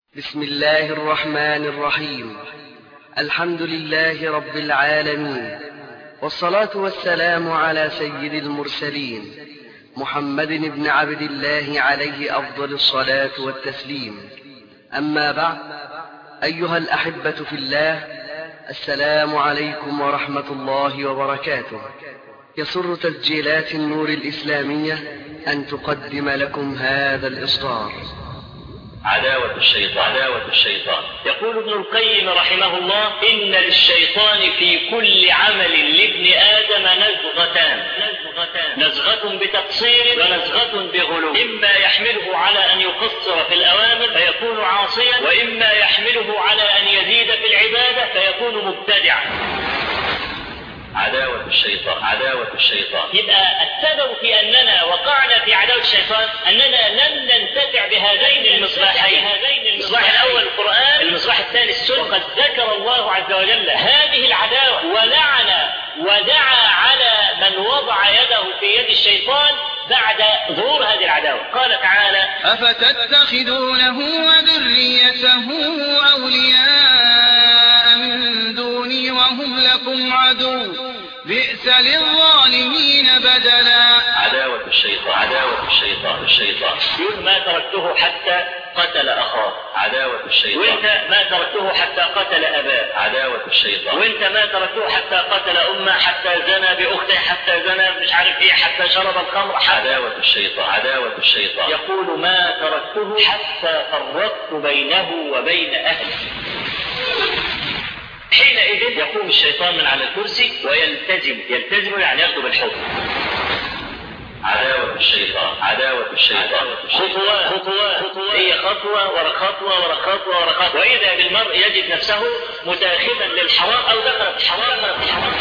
بسم الله الرحمن الرحيم الحمد لله رب العالمين والصلاة والسلام على سيد المرسلين محمد بن عبد الله عليه أفضل الصلاة والتسليم أما بعد أيها الأحبة في الله السلام عليكم ورحمة الله وبركاته يسر تسجيلات النور الإسلامية أن تقدم لكم هذا الإصدار عداوة الشيطان عداوة الشيطان يقول ابن القيم رحمه الله إن للشيطان في كل عمل لابن آدم نزغتان نزغتان نزغة بتقصير ونزغة بغلو إما يحمله على أن يقصر في الأوامر فيكون عاصيا وإما يحمله على أن يزيد في العبادة فيكون مبتدعا عداوة الشيطان عداوة الشيطان يبقى السبب في أننا وقعنا في عداوة الشيطان أننا لم ننتفع بهذين المصباحين المصباح الأول القرآن المصباح الثاني السنة قد ذكر الله عز وجل هذه العداوة ولعن ودعا على من وضع يده في يد الشيطان بعد ظهور هذه العداوة قال تعالى أفتتخذونه وذريته أولياء من دوني وهم لكم عدو بئس للظالمين بدلا عداوة الشيطان عداوة الشيطان الشيطان يقول ما تركته حتى قتل أخاه عداوة الشيطان وانت ما تركته حتى قتل أباه عداوة الشيطان وانت ما تركته حتى قتل أمه حتى زنى بأخته حتى زنى مش عارف ايه حتى شرب الخمر عداوة الشيطان عداوة الشيطان يقول ما تركته حتى فرقت بينه وبين أهله حينئذ يقوم الشيطان من على الكرسي ويلتزم يلتزم يعني ياخذ بالحكم عداوة الشيطان عداوة الشيطان خطوة خطوة خطوة هي خطوة ورا خطوة ورا خطوة ورا خطوة وإذا بالمرء يجد نفسه متاخما للحرام أو دخل في الحرام دخل في الحرام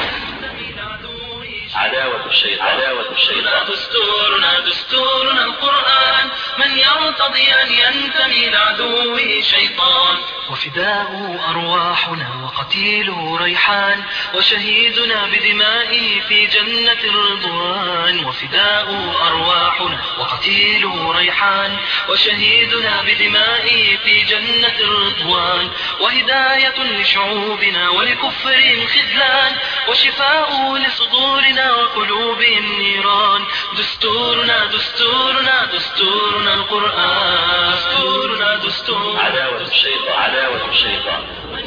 عداوة الشيطان عداوة الشيطان دستورنا دستورنا القرآن من يرتضي أن ينتمي لعدوه شيطان وفداء أرواحنا وقتيله ريحان وشهيدنا بدمائه في جنة الرضوان وفداء أرواحنا وقتيله ريحان وشهيدنا بدمائه في جنة الرضوان وهداية لشعوبنا ولكفرهم خذلان وشفاء لصدورنا وقلوبهم نيران دستورنا دستورنا دستورنا القرآن دستورنا دستور عداوة الشيطان عداوة الشيطان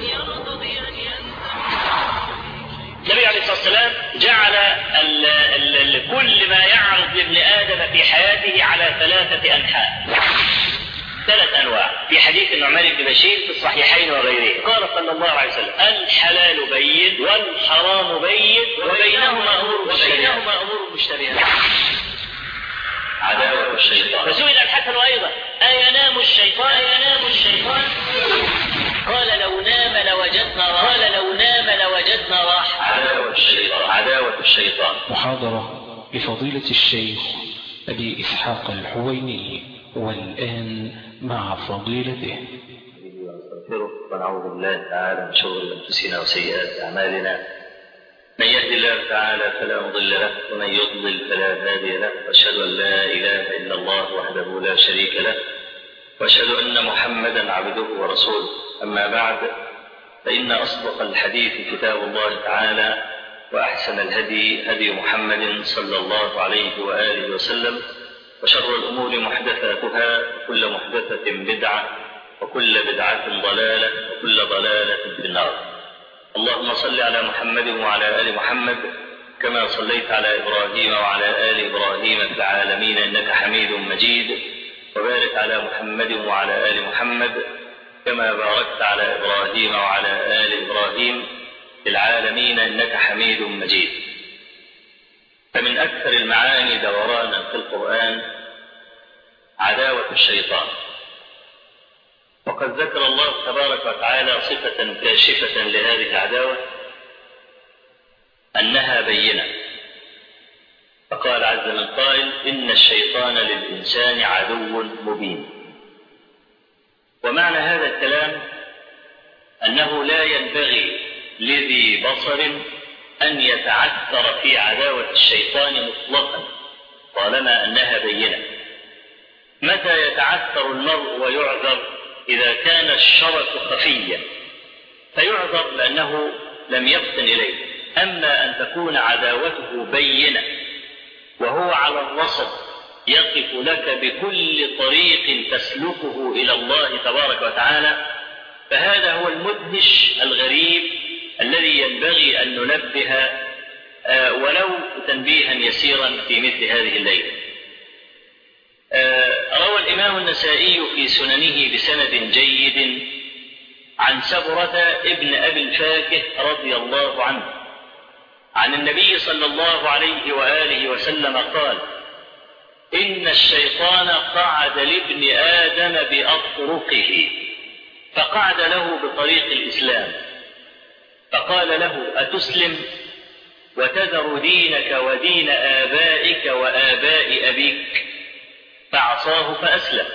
النبي عليه الصلاة والسلام جعل ال ال ال كل ما يعرض لابن آدم في حياته على ثلاثة أنحاء ثلاث أنواع في حديث النعمان بن بشير في الصحيحين وغيره قال صلى الله عليه وسلم الحلال بين والحرام بين وبينهما أمور مشتبهات أمور مشتبهات عداوة الشيطان فسئل الحسن أيضا أينام الشيطان أينام الشيطان قال لو نام لوجدنا راحة قال لو نام لوجدنا راحة عداوة الشيطان عداوة الشيطان محاضرة لفضيلة الشيخ أبي إسحاق الحويني والآن مع فضيلته ونستغفره ونعوذ بالله تعالى من شرور انفسنا وسيئات اعمالنا من يهد الله تعالى فلا مضل له ومن يضلل فلا هادي له واشهد ان لا اله الا الله وحده لا شريك له واشهد ان محمدا عبده ورسوله اما بعد فان اصدق الحديث كتاب الله تعالى واحسن الهدي هدي محمد صلى الله عليه واله وسلم وشر الامور محدثاتها وكل محدثه بدعه وكل بدعة ضلالة وكل ضلالة في النار اللهم صل على محمد وعلى آل محمد كما صليت على إبراهيم وعلى آل إبراهيم في العالمين إنك حميد مجيد وبارك على محمد وعلى آل محمد كما باركت على إبراهيم وعلى آل إبراهيم في العالمين إنك حميد مجيد فمن أكثر المعاني دورانا في القرآن عداوة الشيطان وقد ذكر الله تبارك وتعالى صفة كاشفة لهذه العداوة أنها بينة فقال عز من قائل إن الشيطان للإنسان عدو مبين ومعنى هذا الكلام أنه لا ينبغي لذي بصر أن يتعثر في عداوة الشيطان مطلقا طالما أنها بينة متى يتعثر المرء ويعذر إذا كان الشرك خفيا فيعذر لأنه لم يفطن إليه أما أن تكون عداوته بينة وهو على الرصد يقف لك بكل طريق تسلكه إلى الله تبارك وتعالى فهذا هو المدهش الغريب الذي ينبغي أن ننبه ولو تنبيها يسيرا في مثل هذه الليلة روى الإمام النسائي في سننه بسند جيد عن سبرة ابن أبي الفاكه رضي الله عنه عن النبي صلى الله عليه وآله وسلم قال إن الشيطان قعد لابن آدم بأطرقه فقعد له بطريق الإسلام فقال له أتسلم وتذر دينك ودين آبائك وآباء أبيك فعصاه فأسلم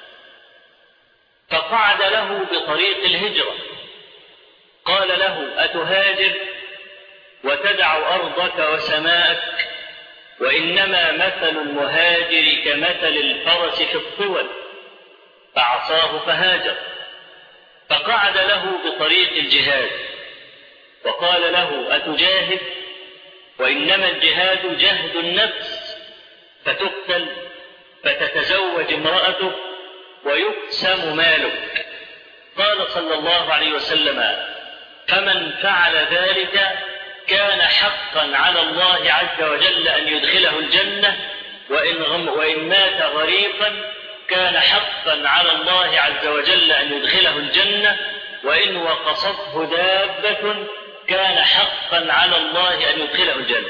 فقعد له بطريق الهجرة قال له أتهاجر وتدع أرضك وسماءك وإنما مثل المهاجر كمثل الفرس في الطول فعصاه فهاجر فقعد له بطريق الجهاد وقال له أتجاهد وإنما الجهاد جهد النفس فتقتل فتتزوج امرأتك ويقسم مالك قال صلى الله عليه وسلم فمن فعل ذلك كان حقا على الله عز وجل أن يدخله الجنة وإن, غم وإن مات غريقا كان حقا على الله عز وجل أن يدخله الجنة وإن وقصته دابة كان حقا على الله أن يدخله الجنة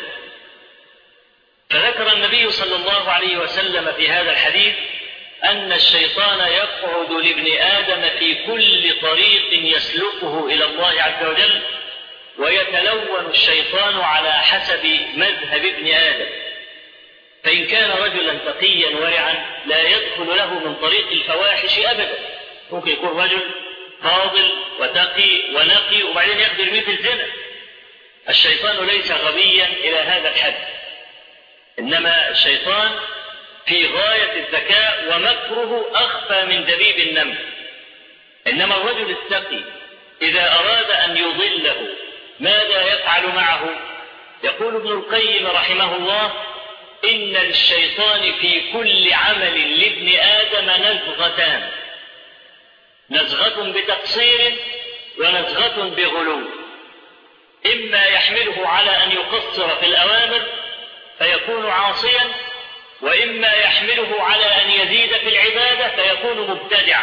فذكر النبي صلى الله عليه وسلم في هذا الحديث أن الشيطان يقعد لابن آدم في كل طريق يسلكه إلى الله عز وجل ويتلون الشيطان على حسب مذهب ابن آدم فإن كان رجلا تقيا ورعا لا يدخل له من طريق الفواحش أبدا ممكن يكون رجل فاضل وتقي ونقي وبعدين يقدر مثل الزنا الشيطان ليس غبيا إلى هذا الحد إنما الشيطان في غاية الذكاء ومكره أخفى من دبيب النمل إنما الرجل التقي إذا أراد أن يضله ماذا يفعل معه يقول ابن القيم رحمه الله إن للشيطان في كل عمل لابن آدم نزغتان نزغة بتقصير ونزغة بغلو إما يحمله على أن يقصر في الأوامر فيكون عاصيا وإما يحمله على أن يزيد في العبادة فيكون مبتدعا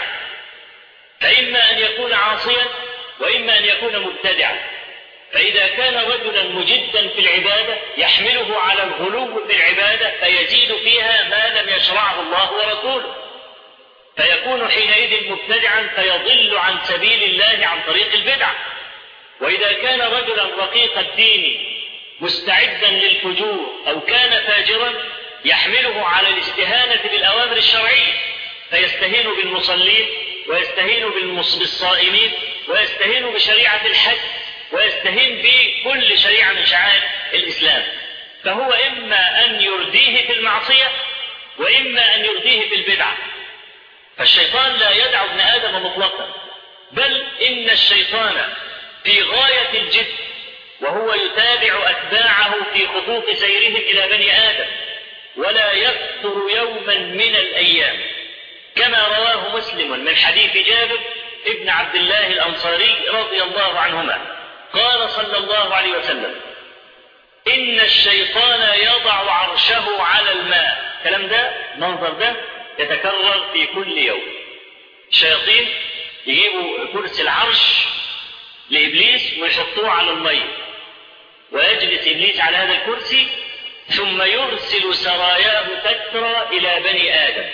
فإما أن يكون عاصيا وإما أن يكون مبتدعا فإذا كان رجلا مجدا في العبادة يحمله على الغلو في العبادة فيزيد فيها ما لم يشرعه الله ورسوله فيكون حينئذ مبتدعا فيضل عن سبيل الله عن طريق البدعة وإذا كان رجلا رقيق الدين مستعدا للفجور أو كان فاجرا يحمله على الاستهانة بالأوامر الشرعية فيستهين بالمصلين ويستهين بالصائمين ويستهين بشريعة الحج ويستهين بكل شريعة من شعائر الإسلام فهو إما أن يرديه في المعصية وإما أن يرديه في البدعة فالشيطان لا يدع ابن آدم مطلقا بل إن الشيطان في غاية الجد وهو يتابع أتباعه في خطوط سيرهم إلى بني آدم ولا يفتر يوما من الأيام كما رواه مسلم من حديث جابر ابن عبد الله الأنصاري رضي الله عنهما قال صلى الله عليه وسلم إن الشيطان يضع عرشه على الماء الكلام ده منظر ده يتكرر في كل يوم الشياطين يجيبوا كرسي العرش لإبليس ويحطوه على المية ويجلس إبليس على هذا الكرسي ثم يرسل سراياه تترى إلى بني آدم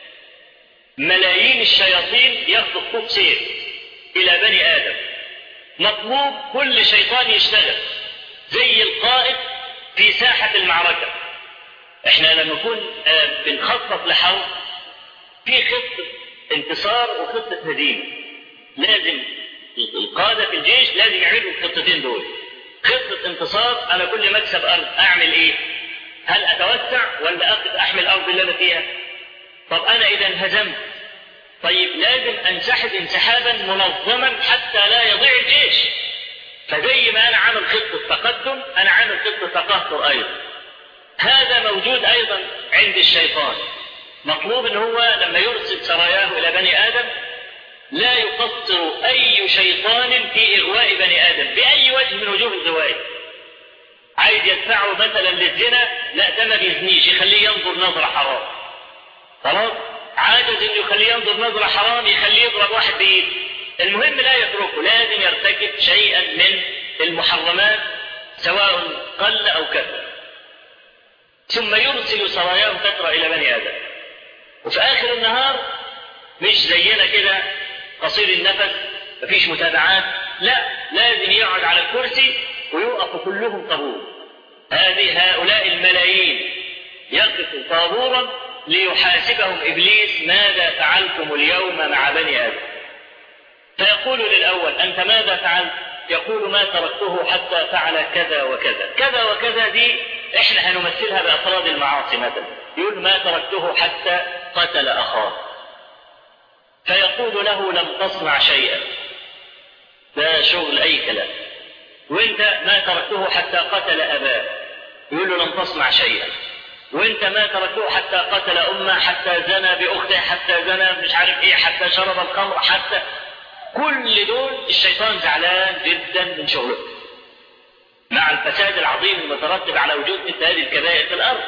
ملايين الشياطين ياخذوا خطوط سير إلى بني آدم مطلوب كل شيطان يشتغل زي القائد في ساحة المعركة احنا لما نكون بنخطط لحرب في خطة انتصار وخطة هزيمة لازم القادة في الجيش لازم يعملوا الخطتين دول خطة انتصار أنا كل ما أكسب أرض أعمل إيه؟ هل أتوسع ولا أخذ أحمل الأرض اللي أنا فيها؟ طب أنا إذا انهزمت طيب لازم انسحب انسحابا منظما حتى لا يضيع الجيش فزي ما انا عامل خطه تقدم انا عامل خطه تقهقر ايضا هذا موجود ايضا عند الشيطان مطلوب ان هو لما يرسل سراياه الى بني ادم لا يقصر اي شيطان في اغواء بني ادم باي وجه من وجوه الزوائد عايز يدفعه مثلا للزنا لا ده ما بيزنيش يخليه ينظر نظره حرام خلاص عاجز انه يخليه ينظر نظره حرام يخليه يضرب واحد بايده المهم لا يتركه لازم يرتكب شيئا من المحرمات سواء قل او كثر ثم يرسل سراياه فترة إلى بني آدم وفي آخر النهار مش زينا كده قصير النفس مفيش متابعات لا لازم يقعد على الكرسي ويوقف كلهم طابور هذه هؤلاء الملايين يقف طابورا ليحاسبهم إبليس ماذا فعلتم اليوم مع بني آدم فيقول للأول أنت ماذا فعلت يقول ما تركته حتى فعل كذا وكذا كذا وكذا دي احنا هنمثلها بافراد المعاصي مثلا يقول ما تركته حتى قتل اخاه فيقول له لم تصنع شيئا ده شغل اي كلام وانت ما تركته حتى قتل اباه يقول له لم تصنع شيئا وانت ما تركته حتى قتل امه حتى زنى باخته حتى زنى مش عارف ايه حتى شرب الخمر حتى كل دول الشيطان زعلان جدا من شغله مع الفساد العظيم المترتب على وجود مثل هذه الكبائر في الارض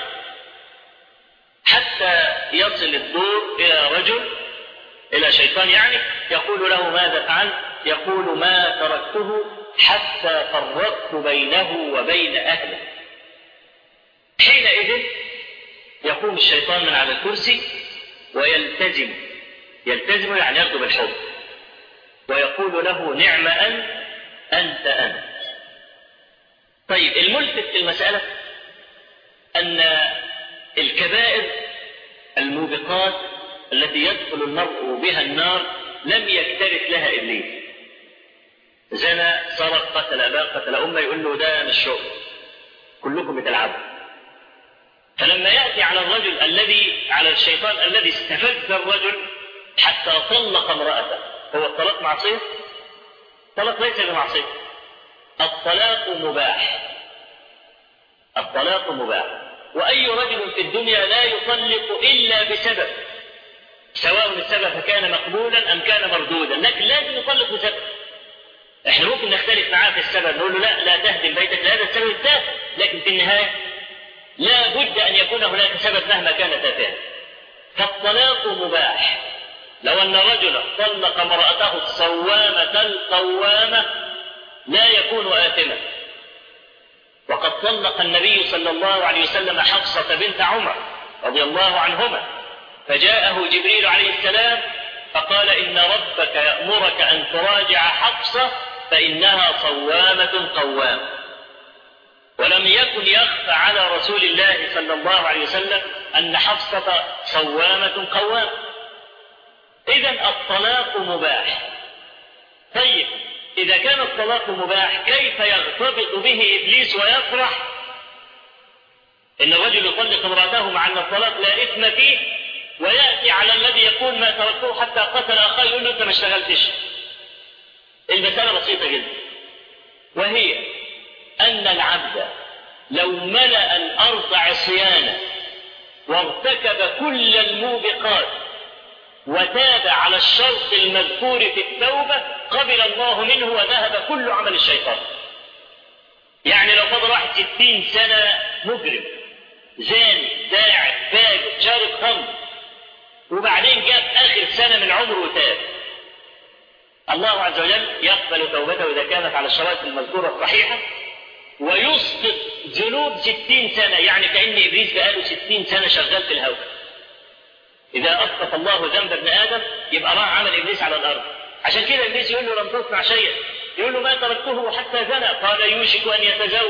حتى يصل الدور الى رجل الى شيطان يعني يقول له ماذا فعلت يقول ما تركته حتى فرقت بينه وبين اهله حينئذ يقوم الشيطان من على الكرسي ويلتزم يلتزم يعني ياخذ بالحب ويقول له نعم أنت أنت أنت طيب الملفت في المسألة أن الكبائر الموبقات التي يدخل المرء بها النار لم يكترث لها إبليس زنى سرق قتل أباه قتل أمه يقول له ده مش شغل كلكم بتلعبوا فلما يأتي على الرجل الذي على الشيطان الذي استفز الرجل حتى طلق امرأته هو الطلاق معصية؟ الطلاق ليس بمعصية الطلاق مباح الطلاق مباح وأي رجل في الدنيا لا يطلق إلا بسبب سواء السبب كان مقبولا أم كان مردودا لكن لازم يطلق بسبب احنا ممكن نختلف معاه في السبب نقول له لا لا تهدم بيتك لهذا السبب التافه لكن في النهاية لا بد أن يكون هناك سبب مهما كان تافها فالطلاق مباح لو أن رجلا طلق امرأته الصوامة القوامة لا يكون آثما وقد طلق النبي صلى الله عليه وسلم حفصة بنت عمر رضي الله عنهما فجاءه جبريل عليه السلام فقال إن ربك يأمرك أن تراجع حفصة فإنها صوامة قوامة ولم يكن يخفى على رسول الله صلى الله عليه وسلم أن حفصة صوامة قوامة إذا الطلاق مباح طيب إذا كان الطلاق مباح كيف يغتبط به إبليس ويفرح إن الرجل يطلق امرأته مع أن الطلاق لا إثم فيه ويأتي على الذي يقول ما تركته حتى قتل أخاه يقول له أنت ما اشتغلتش المسألة بسيطة جدا وهي أن العبد لو ملأ الأرض عصيانا وارتكب كل الموبقات وتاب على الشرط المذكور في التوبة قبل الله منه وذهب كل عمل الشيطان يعني لو فضل واحد ستين سنة مجرم زاني داعي فاجر شارب خمر وبعدين جاء في آخر سنة من عمره وتاب الله عز وجل يقبل توبته إذا كانت على الشرائط المذكورة الصحيحة ويسقط ذنوب ستين سنة يعني كأن إبليس بقاله ستين سنة شغال في الهواء إذا أسقط الله ذنب ابن آدم يبقى راح عمل إبليس على الأرض عشان كده إبليس يقول له لم تصنع شيئا يقول له ما تركته حتى زنى قال يوشك أن يتزوج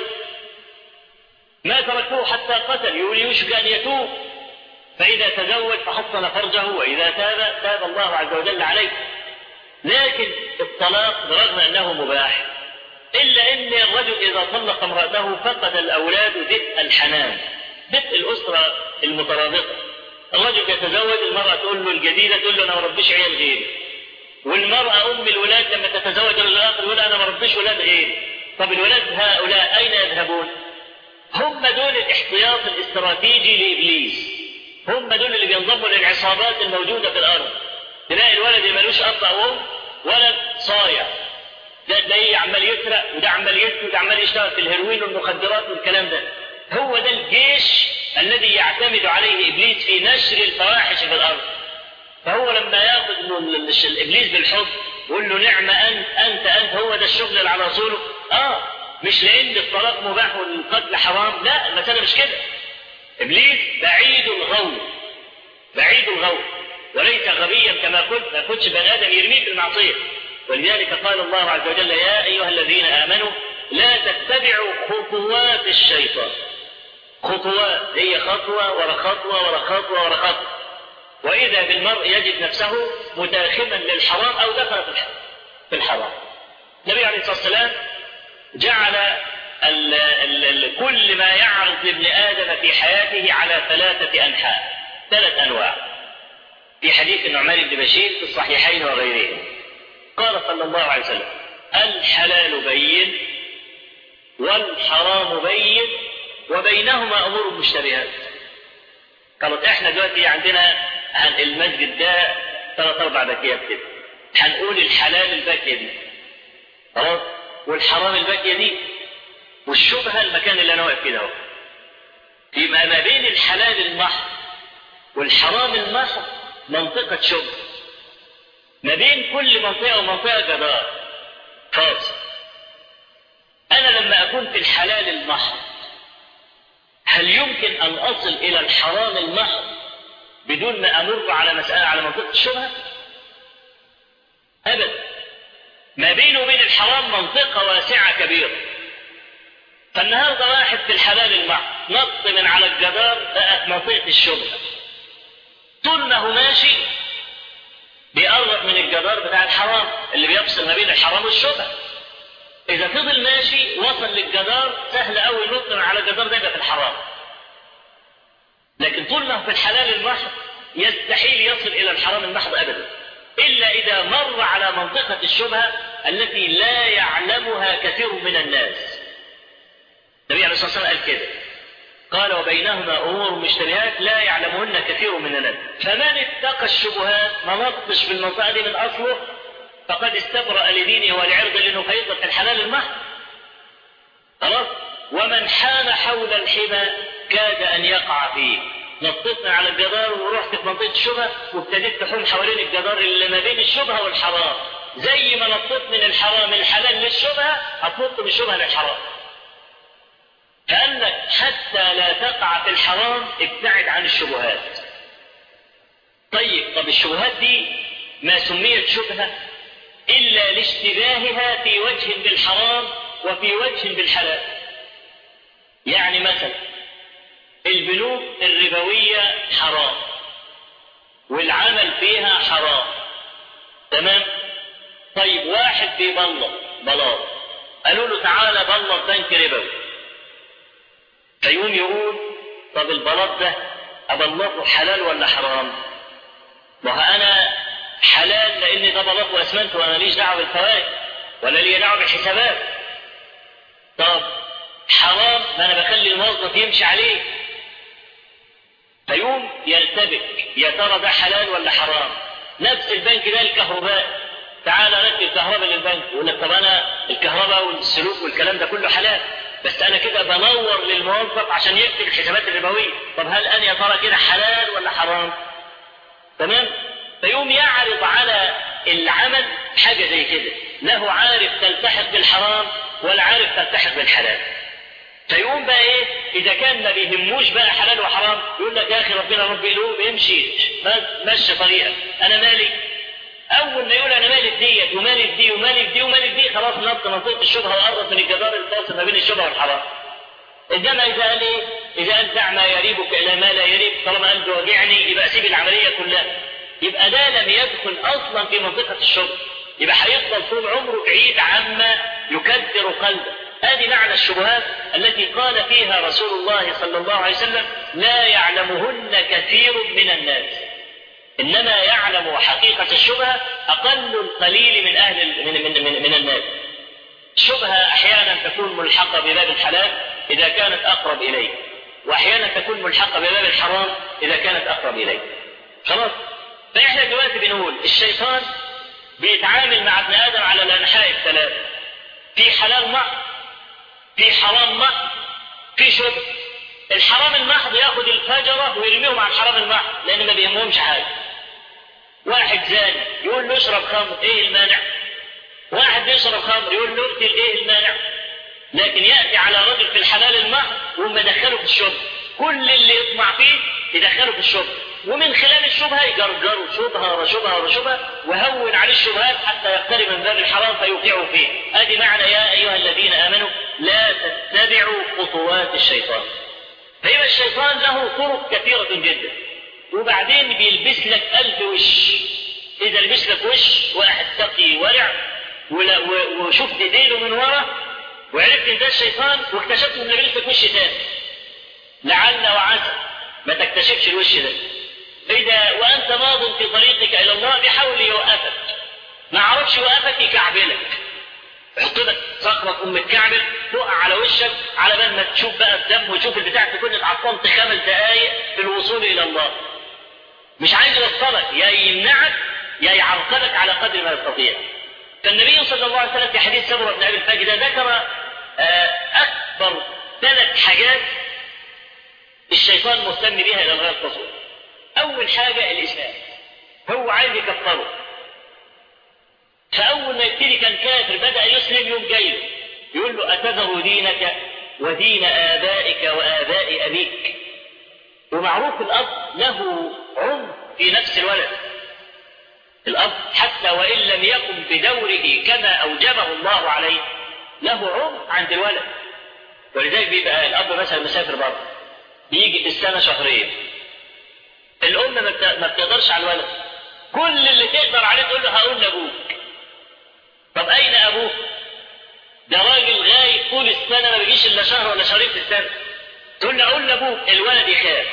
ما تركته حتى قتل يقول يوشك أن يتوب فإذا تزوج فحصن فرجه وإذا تاب تاب الله عز وجل عليه لكن الطلاق برغم أنه مباح إلا أن الرجل إذا طلق امرأته فقد الأولاد دفء الحنان دفء الأسرة المترابطة الرجل يتزوج المرأة تقول له الجديدة تقول له أنا ما ربيش عيال غيري والمرأة أم الولاد لما تتزوج الرجل الآخر يقول أنا ما ربيش ولاد غيري طب الولاد هؤلاء أين يذهبون؟ هم دول الاحتياط الاستراتيجي لإبليس هم دول اللي بينضموا للعصابات الموجودة في الأرض تلاقي الولد اللي ملوش أب أو أم ولد صايع ده تلاقيه عمال يسرق وده عمال يسرق وده عمال يشتغل في الهيروين والمخدرات والكلام ده هو ده الجيش الذي يعتمد عليه ابليس في نشر الفواحش في الارض فهو لما ياخذ الابليس بالحب يقول له نعم انت انت انت هو ده الشغل اللي على رسوله اه مش لان الطلاق مباح والقتل حرام لا المساله مش كده ابليس بعيد الغو بعيد الغو وليس غبيا كما قلت ما كنتش بني ادم يرميه في المعصيه ولذلك قال الله عز وجل يا ايها الذين امنوا لا تتبعوا خطوات الشيطان خطوات هي خطوة ورا خطوة ورا خطوة ورا خطوة وإذا بالمرء يجد نفسه متاخما للحرام أو دخل في الحرام النبي عليه الصلاة والسلام جعل ال ال ال كل ما يعرض لابن آدم في حياته على ثلاثة أنحاء ثلاث أنواع في حديث النعمان بن بشير في الصحيحين وغيرهم قال صلى الله عليه وسلم الحلال بين والحرام بين وبينهما امور مشتبهات قالت احنا دلوقتي عندنا المسجد ده ثلاث اربع باكيات كده هنقول الحلال الباكيه دي خلاص والحرام الباكيه دي والشبهه المكان اللي انا واقف كده اهو في ما بين الحلال المحض والحرام المحض منطقه شبهه ما بين كل منطقه ومنطقه جدار فاصل انا لما اكون في الحلال المحض هل يمكن أن أصل إلى الحرام المحض بدون ما أمر على مسألة على منطقة الشبهة؟ أبدا ما بينه وبين الحرام منطقة واسعة كبيرة فالنهاردة واحد في الحلال المحض نط من على الجدار بقت منطقة الشبهة طول ما هو ماشي بيقرب من الجدار بتاع الحرام اللي بيفصل ما بين الحرام والشبهة إذا فضل ماشي وصل للجدار سهل قوي ينط من على الجدار ده يبقى في الحرام. لكن طول ما هو في الحلال المحض يستحيل يصل إلى الحرام المحض أبدا. إلا إذا مر على منطقة الشبهة التي لا يعلمها كثير من الناس. النبي عليه الصلاة والسلام قال كده. قال وبينهما أمور مشتبهات لا يعلمهن كثير من الناس. فمن اتقى الشبهات ما نطش في المنطقة دي من أصله فقد استبرأ لدينه ولعرضه لأنه هيطلق الحلال المحض. خلاص؟ ومن حان حول الحمى كاد أن يقع فيه. نطيتنا على الجدار ورحت في منطقة الشبهة وابتديت تحوم حوالين الجدار اللي ما بين الشبهة والحرام. زي ما نطيت من الحرام الحلال للشبهة هتنط من الشبهة للحرام. كأنك حتى لا تقع في الحرام ابتعد عن الشبهات. طيب طب الشبهات دي ما سميت شبهة إلا لاشتباهها في وجه بالحرام وفي وجه بالحلال يعني مثلا البنوك الربوية حرام والعمل فيها حرام تمام طيب واحد بيبلط بلاط قالوا له تعالى بلط بنك ربوي فيقوم يقول طب البلاط ده أبلطه حلال ولا حرام ما أنا حلال لان ده بلاط واسمنت وانا ليش دعوه بالفوائد ولا لي دعوه بالحسابات طب حرام ما انا بخلي الموظف يمشي عليه فيقوم يرتبك يا ترى ده حلال ولا حرام نفس البنك ده الكهرباء تعال ركب كهرباء للبنك يقول لك طب انا الكهرباء والسلوك والكلام ده كله حلال بس انا كده بنور للموظف عشان يكتب الحسابات الربويه طب هل انا يا ترى كده حلال ولا حرام تمام فيقوم يعرض على العمل حاجة زي كده له عارف تلتحق بالحرام ولا عارف تلتحق بالحلال فيقوم بقى ايه اذا كان ما بيهموش بقى حلال وحرام يقول لك يا اخي ربنا رب قلوب امشي مشي طريقك انا مالي اول ما يقول انا مالي في ديت ومالي في دي ومالي في دي ومالي في دي خلاص نط منطقه الشبهه وقرب من الجدار الفاصل ما بين الشبهه والحرام انما اذا قال ايه اذا قال دع ما يريبك الى ما لا يريب طالما قلبي وجعني يبقى سيب العمليه كلها يبقى ده لم يدخل اصلا في منطقه الشبهه يبقى هيفضل طول عمره بعيد عما يكدر قلبه هذه معنى الشبهات التي قال فيها رسول الله صلى الله عليه وسلم لا يعلمهن كثير من الناس انما يعلم حقيقه الشبهه اقل القليل من اهل من من من, من الناس الشبهه احيانا تكون ملحقه بباب الحلال اذا كانت اقرب اليه واحيانا تكون ملحقه بباب الحرام اذا كانت اقرب اليه خلاص فاحنا دلوقتي بنقول الشيطان بيتعامل مع ابن ادم على الانحاء الثلاث في حلال محض في حرام محض في شبه الحرام المحض ياخد الفجرة ويرميهم على الحرام المحض لان ما بيهمهمش حاجه واحد زاني يقول له اشرب خمر ايه المانع واحد بيشرب خمر يقول له اقتل ايه المانع لكن ياتي على رجل في الحلال المحض وما دخله في الشبه كل اللي يطمع فيه يدخله في الشبه ومن خلال الشبهه يجرجروا شبهه ورا شبهه ورا شبهه وهون عليه الشبهات حتى يقترب من باب الحرام فيوقعوا فيه ادي معنى يا ايها الذين امنوا لا تتبعوا خطوات الشيطان فيبقى الشيطان له طرق كثيره جدا وبعدين بيلبس لك ألف وش إذا لبس لك وش واحد تقي ورع ولا- و- وشفت ديله من ورا وعرفت ان ده الشيطان واكتشفت انه لابس لك وش تاني لعل وعسى ما تكتشفش الوش ده إذا وأنت ماض في طريقك إلى الله بيحاول يوقفك ما عرفش يوقفك يكعبلك يحط لك صخرة أم الكعبل تقع على وشك على بال ما تشوف بقى الدم وتشوف البتاع تكون اتعطلت خمس دقايق في الوصول إلى الله مش عايز يوصلك يا يمنعك يا يعرقلك على قدر ما يستطيع فالنبي صلى الله عليه وسلم في حديث سمرة بن أبي الفاجدة ذكر آه، أكبر ثلاث حاجات الشيطان مهتم بها إلى الغاية التصوير أول حاجة الإسلام هو عايز يكفره فأول ما يبتدي كان كافر بدأ يسلم يوم جاي له. يقول له أتذر دينك ودين آبائك وآباء أبيك ومعروف الأب له عمر في نفس الولد الأب حتى وإن لم يقم بدوره كما أوجبه الله عليه له عمر عند الولد ولذلك بيبقى الأب مثلا مسافر بره بيجي في السنة شهرين الأم ما بت- ما بتقدرش على الولد كل اللي تقدر عليه تقول له هقول لأبوك طب أين أبوك؟ ده راجل غايب طول السنة ما بيجيش إلا شهر ولا شهرين في السنة تقول له أقول لأبوك الولد يخاف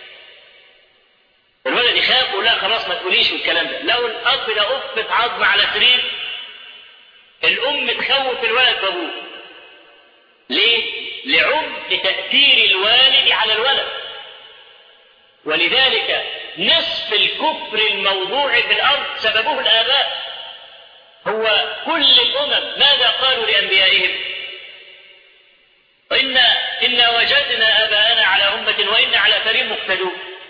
الولد يخاف ويقول لها خلاص ما تقوليش والكلام ده لو الأب ده أفت عظم على سرير الأم تخوف الولد بأبوه ليه؟ لعمق تأثير الوالد على الولد ولذلك نصف الكفر الموضوع في الأرض سببه الآباء هو كل الأمم ماذا قالوا لأنبيائهم إن إنا وجدنا آباءنا على أمة وإنا على أثرهم مقتدون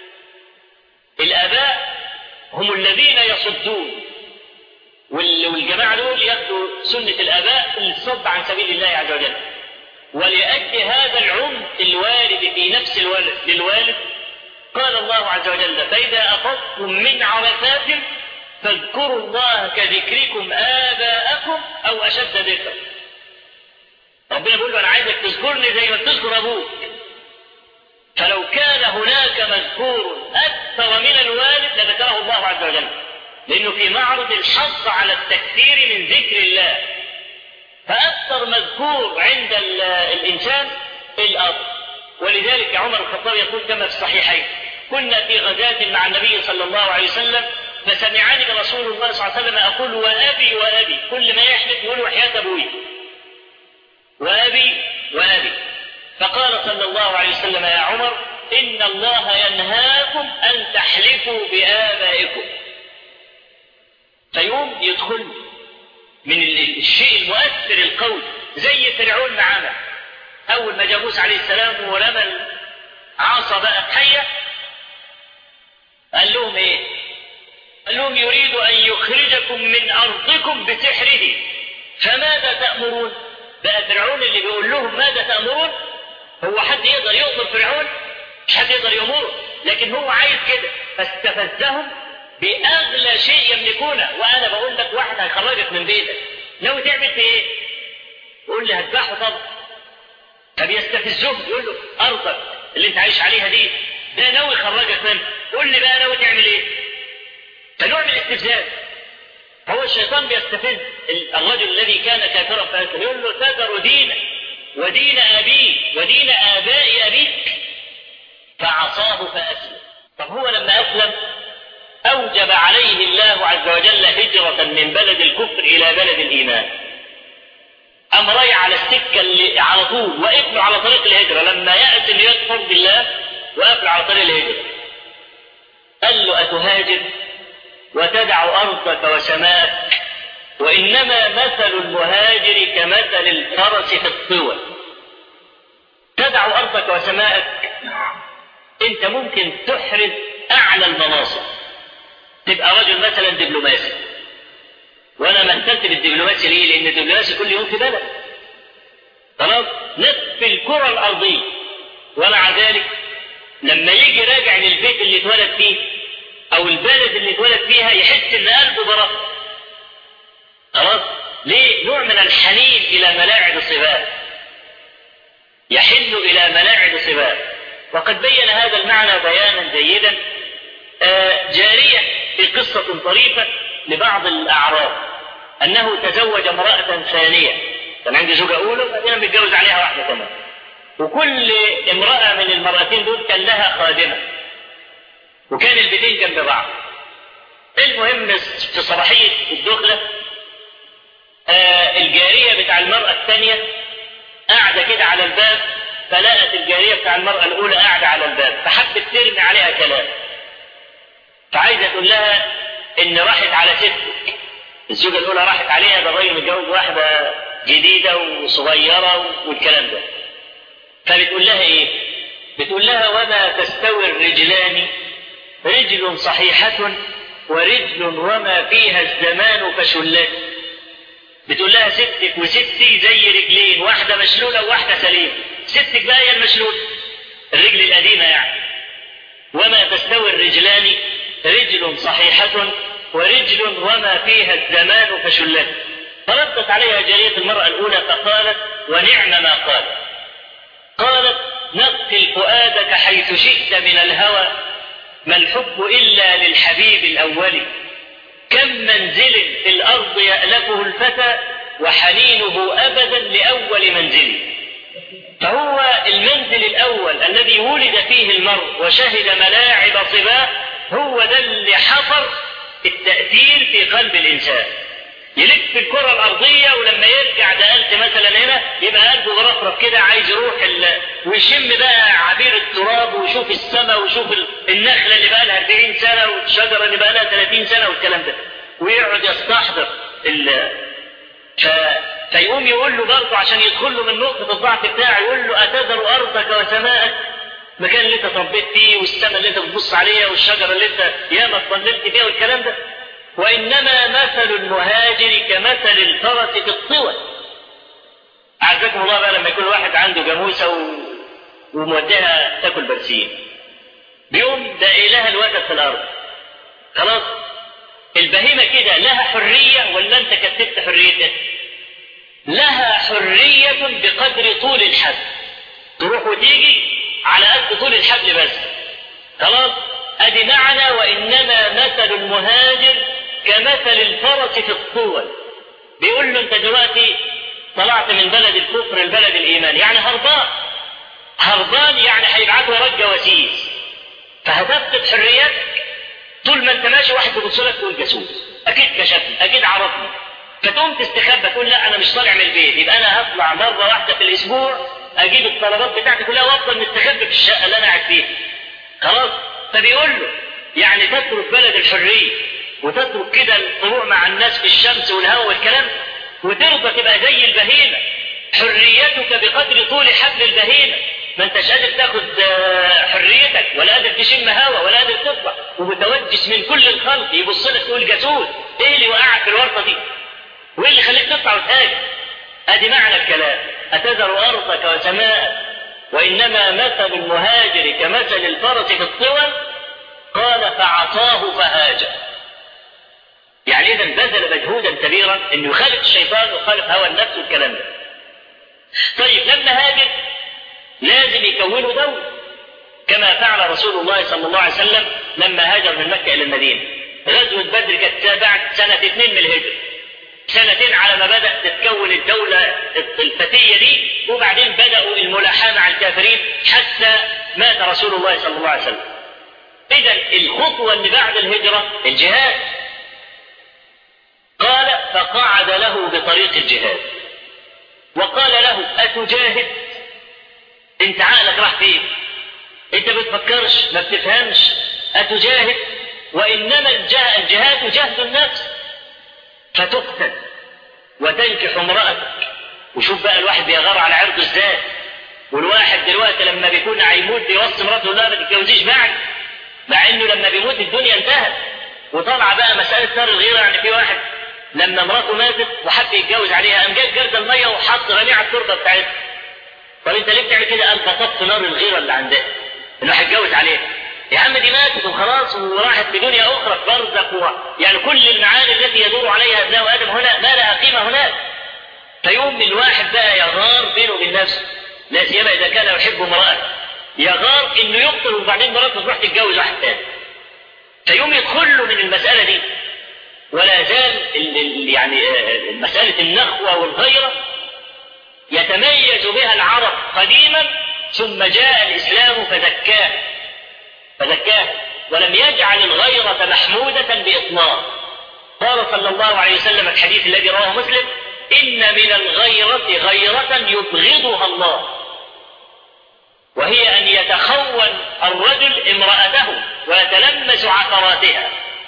الآباء هم الذين يصدون وال- والجماعة دول ياخدوا سنة الآباء في الصد عن سبيل الله عز وجل ولأجل هذا العمق الوارد في نفس الولد للوالد قال الله عز وجل فإذا أفضتم من عرفات فاذكروا الله كذكركم آباءكم أو أشد ذكرا ربنا بيقول له أنا عايزك تذكرني زي ما بتذكر أبوك فلو كان هناك مذكور أكثر من الوالد لذكره الله عز وجل لأنه في معرض الحظ على التكثير من ذكر الله فأكثر مذكور عند ال- الإنسان الأب ولذلك عمر الخطاب يقول كما في الصحيحين كنا في غزاة مع النبي صلى الله عليه وسلم فسمعني رسول الله صلى الله عليه وسلم أقول وأبي وأبي كل ما يحلف يقول وحياة أبوي وأبي وأبي فقال صلى الله عليه وسلم يا عمر إن الله ينهاكم أن تحلفوا بآبائكم فيوم يدخل من ال- الشيء المؤثر القوي زي فرعون معانا أول ما جاء موسى عليه السلام ورمى العصا بقت حية قال لهم إيه؟ قال لهم يريد أن يخرجكم من أرضكم بسحره فماذا تأمرون؟ بقى فرعون اللي بيقول لهم ماذا تأمرون؟ هو حد يقدر يؤمر فرعون؟ مش حد يقدر يأمره لكن هو عايز كده فاستفزهم بأغلى شيء يملكونه وأنا بقول لك واحد هيخرجك من بيتك ناوي تعمل في إيه؟ يقول لي هذبحه طبعا فبيستفزهم يقول له أرضك اللي أنت عايش عليها دي ده ناوي يخرجك منها قول لي بقى ناوي تعمل إيه؟ فنوع من الاستفزاز هو الشيطان بيستفز الرجل الذي كان كافرا فاسقا يقول له تذر دينك ودين أبيك ودين آباء أبيك فعصاه فأسلم طب هو لما أسلم أوجب عليه الله عز وجل هجرة من بلد الكفر إلى بلد الإيمان أم رايح على السكة اللي على طول وقف له على طريق الهجرة لما يأس اللي يكفر بالله وقف له على طريق الهجرة قال له أتهاجر وتدع أرضك وسماءك وإنما مثل المهاجر كمثل الفرس في الطوى تدع أرضك وسماءك أنت ممكن تحرز أعلى المناصب تبقى رجل مثلا دبلوماسي وانا منتسب الدبلوماسي ليه؟ لان الدبلوماسي كل يوم في بلد. خلاص؟ نصف الكره الارضيه ومع ذلك لما يجي راجع للبيت اللي اتولد فيه او البلد اللي اتولد فيها يحس ان قلبه برق. خلاص؟ ليه؟ نوع من الحنين الى ملاعب الصباب. يحن الى ملاعب الصباب. وقد بين هذا المعنى بيانا جيدا آه جاريه في قصه طريفه لبعض الأعراب أنه تزوج امرأة ثانية كان عنده زوجة أولى وبعدين بيتجوز عليها واحدة كمان وكل امرأة من المرأتين دول كان لها خادمة وكان البيتين جنب بعض المهم في صباحية الدخلة آه الجارية بتاع المرأة الثانية قاعدة كده على الباب فلقت الجارية بتاع المرأة الأولى قاعدة على الباب فحبت ترمي عليها كلام فعايزة تقول لها ان راحت على ستك الزوجه الاولى راحت عليها ده الراجل متجوز واحده جديده وصغيره والكلام ده فبتقول لها ايه بتقول لها وما تستوي الرجلان رجل صحيحة ورجل وما فيها الزمان فشلت بتقول لها ستك وستي زي رجلين واحدة مشلولة وواحدة سليمة ستك بقى هي المشلولة الرجل القديمة يعني وما تستوي الرجلان رجل صحيحة ورجل وما فيها الزمان فشلت فردت عليها جارية المرأة الأولى فقالت ونعم ما قال قالت نقل فؤادك حيث شئت من الهوى ما الحب إلا للحبيب الأول كم منزل في الأرض يألفه الفتى وحنينه أبدا لأول منزل فهو المنزل الأول الذي ولد فيه المرء وشهد ملاعب صباه هو ده اللي حفر التأثير في قلب الإنسان يلف الكرة الأرضية ولما يرجع دقلت مثلا هنا يبقى قلبه غرفرف كده عايز يروح ال... ويشم بقى عبير التراب ويشوف السماء ويشوف النخلة اللي بقى لها 40 سنة والشجرة اللي بقى لها 30 سنة والكلام ده ويقعد يستحضر ال... ف... فيقوم يقول له برضه عشان يدخل له من نقطة الضعف بتاعه يقول له أتذر أرضك وسماءك المكان اللي انت تربيت فيه والسماء اللي انت بتبص عليها والشجره اللي انت ياما اتظللت فيها والكلام ده وانما مثل المهاجر كمثل الفرس في الطول اعزكم الله بقى لما يكون واحد عنده جاموسه و... وموديها تاكل برسيم بيقوم ده اله الوتد في الارض خلاص البهيمه كده لها حريه ولا انت كتبت حريتها لها حريه بقدر طول الحبل تروح وتيجي على قد طول الحبل بس خلاص ادي معنى وانما مثل المهاجر كمثل الفرس في الطول بيقول له انت دلوقتي طلعت من بلد الكفر لبلد الايمان يعني هربان هربان يعني هيبعت وراك جواسيس فهتفقد حريتك طول ما انت ماشي واحد بيبص لك تقول جاسوس اكيد كشفني اكيد عرفني فتقوم تستخبى تقول لا انا مش طالع من البيت يبقى انا هطلع مره واحده في الاسبوع اجيب الطلبات بتاعتي كلها وافضل مستخبي في الشقه اللي انا قاعد فيها خلاص فبيقول له يعني تترك بلد الحريه وتترك كده الطلوع مع الناس في الشمس والهواء والكلام وترضى تبقى زي البهيمه حريتك بقدر طول حبل البهيمه ما انتش قادر تاخد حريتك ولا قادر تشم هوا ولا قادر تطلع ومتوجس من كل الخلق يبص لك تقول جاسوس ايه اللي وقعك في الورطه دي؟ وايه اللي خليك تطلع وتهاجر؟ ادي معنى الكلام أتذر أرضك وسماءك وإنما مثل المهاجر كمثل الفرس في الطول قال فعصاه فهاجر يعني إذا بذل مجهودا كبيرا إنه يخالف الشيطان ويخالف هوى النفس والكلام ده طيب لما هاجر لازم يكونوا دولة كما فعل رسول الله صلى الله عليه وسلم لما هاجر من مكة إلى المدينة غزوة بدر كانت بعد سنة اثنين من الهجرة سنتين على ما بدأت تتكون الدولة الفتية دي وبعدين بدأوا الملاحاة مع الكافرين حتى مات رسول الله صلى الله عليه وسلم إذا الخطوة اللي بعد الهجرة الجهاد قال فقعد له بطريق الجهاد وقال له أتجاهد انت عقلك راح فين انت بتفكرش ما بتفهمش أتجاهد وإنما الجهاد جهد النفس فتقتل وتنكح امرأتك وشوف بقى الواحد بيغار على عرضه ازاي والواحد دلوقتي لما بيكون هيموت بيوصي مراته لا ما تتجوزيش معي مع انه لما بيموت الدنيا انتهت وطلع بقى مسألة نار الغيرة يعني في واحد لما مراته ماتت وحب يتجوز عليها قام جاب جرد المية وحط رميه على التربة بتاعتها طب انت ليه بتعمل كده؟ قال فطفت نار الغيرة اللي عندها انه هيتجوز عليها يا عم دي ماتت وخلاص وراحت في دنيا اخرى في برزخ يعني كل المعاني التي يدور عليها ابناء ادم هنا ما لها قيمه هناك فيوم الواحد بقى يغار بينه وبين نفسه لا سيما اذا كان يحب امراه يغار انه يقتل وبعدين مراته تروح تتجوز واحد تاني فيوم يدخل له من المساله دي ولا زال ال ال يعني مساله النخوه والغيره يتميز بها العرب قديما ثم جاء الاسلام فزكاه فزكاه ولم يجعل الغيرة محمودة بإطلاق قال صلى الله عليه وسلم الحديث الذي رواه مسلم إن من الغيرة غيرة يبغضها الله وهي أن يتخون الرجل امرأته ويتلمس عثراتها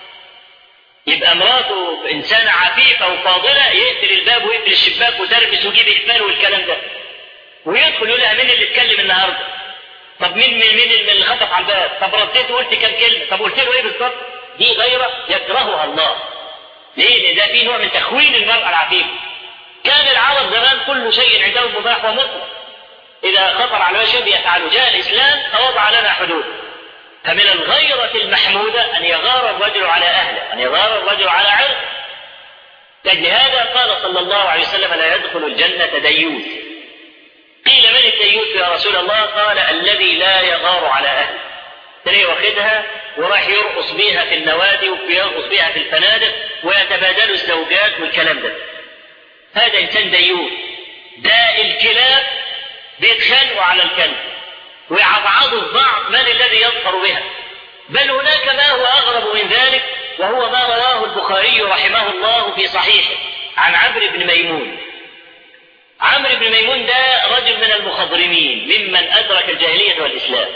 يبقى مراته إنسانة عفيفة وفاضلة يقفل الباب ويقفل الشباك وتربس ويجيب إقبال والكلام ده ويدخل يقول لها مين اللي اتكلم النهارده؟ طب مين مين مين اللي خطف على الباب؟ طب رديت وقلت كام كلمه؟ طب قلت له ايه بالظبط؟ دي غيره يكرهها الله. ليه؟ لان ده في نوع من تخوين المراه العفيفه. كان العرب زمان كل شيء عندهم مباح ومطلق. اذا خطر على شيء يفعله جاء الاسلام فوضع لنا حدود. فمن الغيرة المحمودة أن يغار الرجل على أهله، أن يغار الرجل على عرضه. لأجل هذا قال صلى الله عليه وسلم لا يدخل الجنة ديوث قيل من الديوث يا رسول الله قال الذي لا يغار على أهله تلاقيه واخدها وراح يرقص بيها في النوادي ويرقص بيها في الفنادق ويتبادلوا الزوجات والكلام ده هذا إنسان ديوث ده الكلاب بيتخانقوا على الكلب ويعضعضوا البعض من الذي يظفر بها بل هناك ما هو أغرب من ذلك وهو ما رواه البخاري رحمه الله في صحيحه عن عمرو بن ميمون عمرو بن ميمون ده رجل من المخضرمين ممن أدرك الجاهلية والإسلام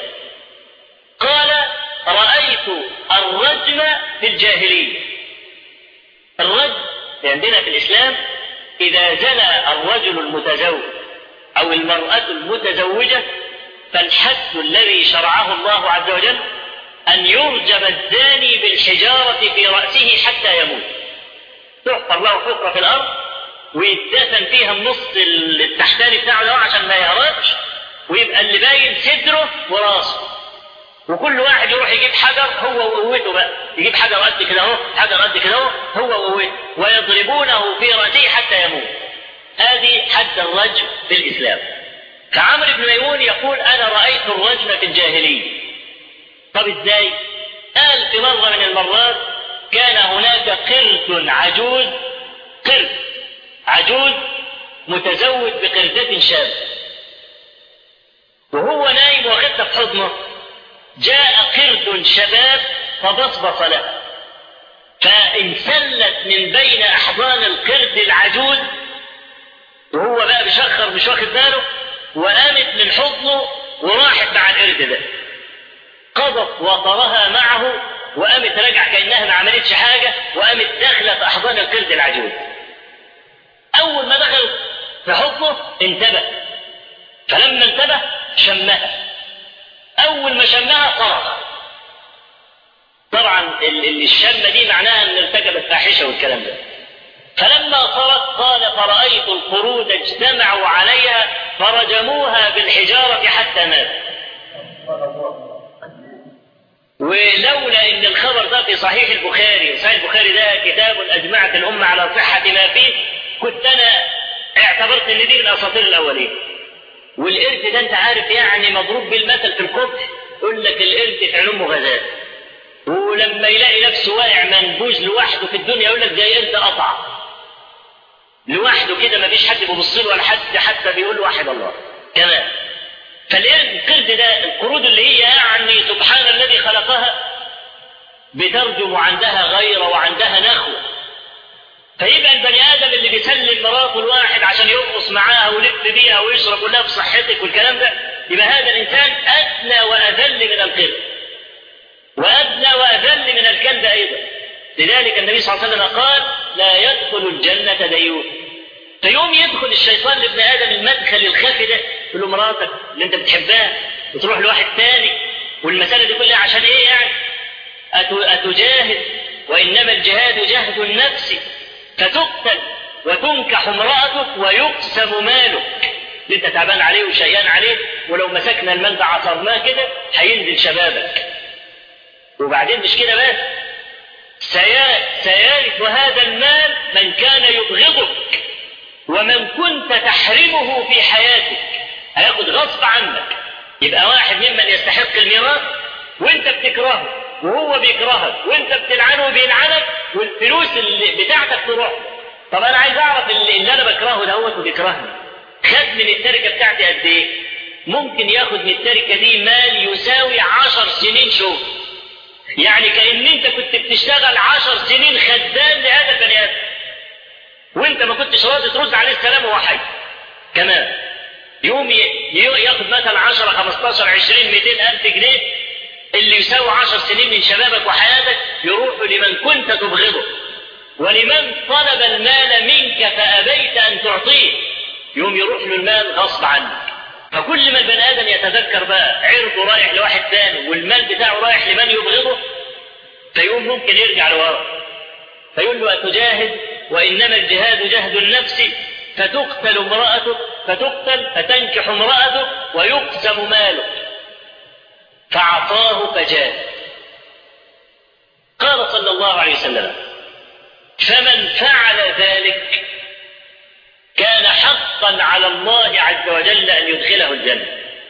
قال رأيت الرجم في الجاهلية الرجم عندنا في الإسلام إذا زنى الرجل المتزوج أو المرأة المتزوجة فالحد الذي شرعه الله عز وجل أن يرجم الزاني بالحجارة في رأسه حتى يموت تحفر له حفرة في الأرض ويتدفن فيها النص التحتاني بتاعه ده عشان ما يهربش ويبقى اللي باين صدره وراسه وكل واحد يروح يجيب حجر هو وقوته بقى يجيب حجر قد كده اهو حجر قد كده اهو هو وقوته ويضربونه في راسه حتى يموت هذه حد الرجم في الاسلام فعمرو بن ميمون يقول انا رايت الرجم في الجاهليه طب ازاي قال في مره من المرات كان هناك قرد عجوز قرد عجوز متزوج بقردة شاب وهو نايم واخدها في حضنه جاء قرد شباب فبصبص له فانسلت من بين احضان القرد العجوز وهو بقى بيشخر مش واخد باله وقامت من حضنه وراحت مع القرد ده قضت وطرها معه وقامت راجع كانها ما عملتش حاجه وقامت داخله في احضان القرد العجوز اول ما دخل في حضنه انتبه فلما انتبه شمها اول ما شمها صرخ طبعا الشمه دي معناها ان ارتكبت فاحشه والكلام ده فلما صرخ قال فرأيت القرود اجتمعوا عليها فرجموها بالحجارة حتى مات ولولا ان الخبر ده في صحيح البخاري صحيح البخاري ده كتاب اجمعت الامه على صحه ما فيه كنت انا اعتبرت ان دي من الاساطير الاولين والقرد ده انت عارف يعني مضروب بالمثل في القدس يقول لك القرد في علوم غزال ولما يلاقي نفسه واقع منبوذ لوحده في الدنيا يقول لك زي قرد قطع لوحده كده ما فيش حد بيبص له ولا حد حتى بيقول له واحد الله كمان فالقرد ده القرود اللي هي يعني سبحان الذي خلقها بترجم عندها غيرة وعندها نخوة فيبقى البني ادم اللي بيسلم مراته الواحد عشان يرقص معاها ويلف بيها ويشرب يقول لها بصحتك والكلام ده يبقى هذا الانسان ادنى واذل من القرد وادنى واذل من الكلب ايضا لذلك النبي صلى الله عليه وسلم قال لا يدخل الجنه ديون فيوم يدخل الشيطان لابن ادم المدخل الخفي ده يقول له مراتك اللي انت بتحبها وتروح لواحد تاني والمساله دي كلها عشان ايه يعني؟ اتجاهد وانما الجهاد جهد النفس فتقتل وتنكح امرأتك ويقسم مالك اللي انت تعبان عليه وشيان عليه ولو مسكنا المال ده عصرناه كده هينزل شبابك وبعدين مش كده بس سيرث هذا المال من كان يبغضك ومن كنت تحرمه في حياتك هياخد غصب عنك يبقى واحد ممن يستحق الميراث وانت بتكرهه وهو بيكرهك وانت بتلعنه وبيلعنك والفلوس اللي بتاعتك تروح طب انا عايز اعرف اللي, اللي انا بكرهه دوت وبيكرهني خد من التركه بتاعتي قد ايه؟ ممكن ياخد من التركه دي مال يساوي عشر سنين شغل يعني كان انت كنت بتشتغل عشر سنين خدام لهذا البني ادم وانت ما كنتش راضي ترد عليه السلام وهو حي كمان يوم ياخد مثلا 10 15 20 200 الف جنيه اللي يساوي عشر سنين من شبابك وحياتك يروح لمن كنت تبغضه ولمن طلب المال منك فأبيت أن تعطيه يوم يروح له المال غصب عنك فكل ما البني آدم يتذكر بقى عرضه رايح لواحد ثاني والمال بتاعه رايح لمن يبغضه فيقوم ممكن يرجع لورا فيقول له أتجاهد وإنما الجهاد جهد النفس فتقتل امرأتك فتقتل فتنكح امرأتك ويقسم مالك فعطاه فجاء قال صلى الله عليه وسلم فمن فعل ذلك كان حقا على الله عز وجل ان يدخله الجنه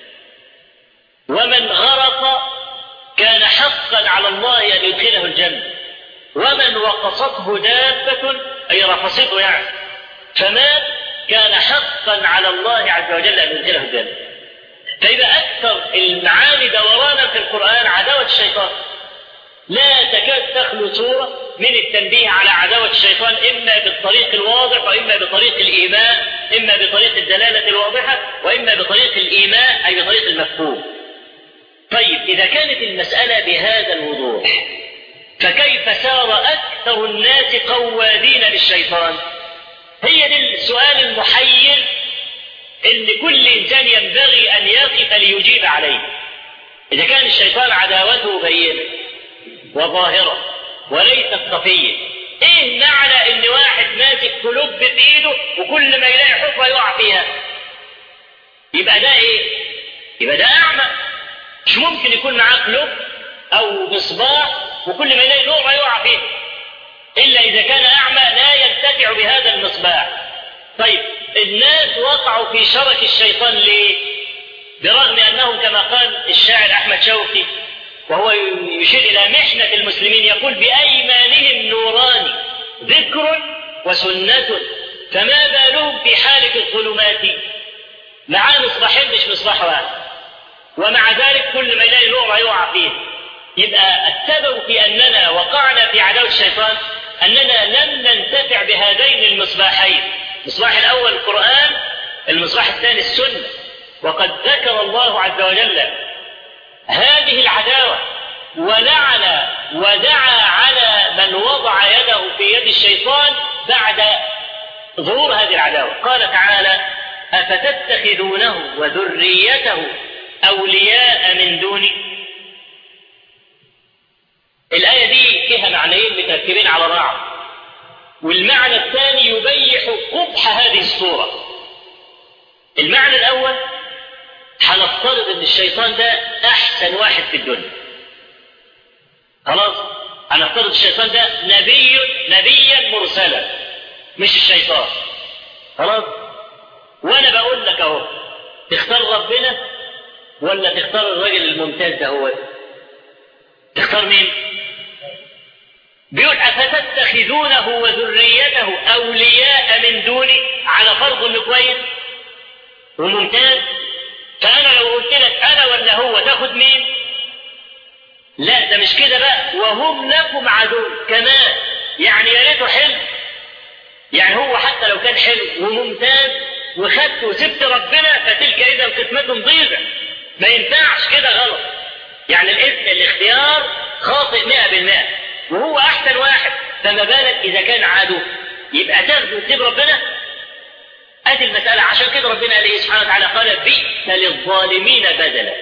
ومن غرق كان حقا على الله ان يدخله الجنه ومن وقصته دابه اي رفصته يعني فمات كان حقا على الله عز وجل ان يدخله الجنه فيبقى أكثر المعاني دورانا في القرآن عداوة الشيطان لا تكاد تخلو صورة من التنبيه على عداوة الشيطان إما بالطريق الواضح وإما بطريق الإيمان إما بطريق الدلالة الواضحة وإما بطريق الإيمان أي بطريق المفهوم طيب إذا كانت المسألة بهذا الوضوح فكيف سار أكثر الناس قوادين للشيطان هي دي السؤال المحير اللي كل انسان ينبغي ان يقف ليجيب عليه اذا كان الشيطان عداوته بينه وظاهره وليست خفيه ايه معنى ان واحد ماسك كلوب بايده وكل ما يلاقي حفره يقع فيها يبقى ده ايه يبقى ده اعمى مش ممكن يكون معاه كلوب او مصباح وكل ما يلاقي نقطه يقع فيها الا اذا كان اعمى لا ينتفع بهذا المصباح طيب الناس وقعوا في شرك الشيطان ليه؟ برغم انهم كما قال الشاعر احمد شوقي وهو يشير الى محنه المسلمين يقول بايمانهم نوران ذكر وسنه فما بالهم في حالة الظلمات معاه مصباحين مش مصباح واحد ومع ذلك كل ما يلاقي نور يقع فيه يبقى السبب في اننا وقعنا في عداوه الشيطان اننا لم ننتفع بهذين المصباحين المصباح الاول القران المصباح الثاني السنه وقد ذكر الله عز وجل هذه العداوه ولعن ودعا على من وضع يده في يد الشيطان بعد ظهور هذه العداوه قال تعالى افتتخذونه وذريته اولياء من دوني الآية دي فيها معنيين متركبين على بعض والمعنى الثاني يبيح قبح هذه الصورة المعنى الأول هنفترض أن الشيطان ده أحسن واحد في الدنيا خلاص هنفترض الشيطان ده نبي نبيا مرسلا مش الشيطان خلاص وأنا بقول لك أهو تختار ربنا ولا تختار الراجل الممتاز ده هو تختار مين؟ بيقول أفتتخذونه وذريته أولياء من دوني على فرض إنه كويس وممتاز فأنا لو قلت لك أنا ولا هو تاخد مين؟ لا ده مش كده بقى وهم لكم عدو كمان يعني يا ريته حلو يعني هو حتى لو كان حلو وممتاز وخدت وسبت ربنا فتلك اذا قسمة ضيقة ما ينفعش كده غلط يعني الاذن الاختيار خاطئ 100% وهو احسن واحد فما بالك اذا كان عدو يبقى تاخده وتسيب ربنا ادي المسألة عشان كده ربنا قال ايه سبحانه وتعالى قال بئس للظالمين بدلا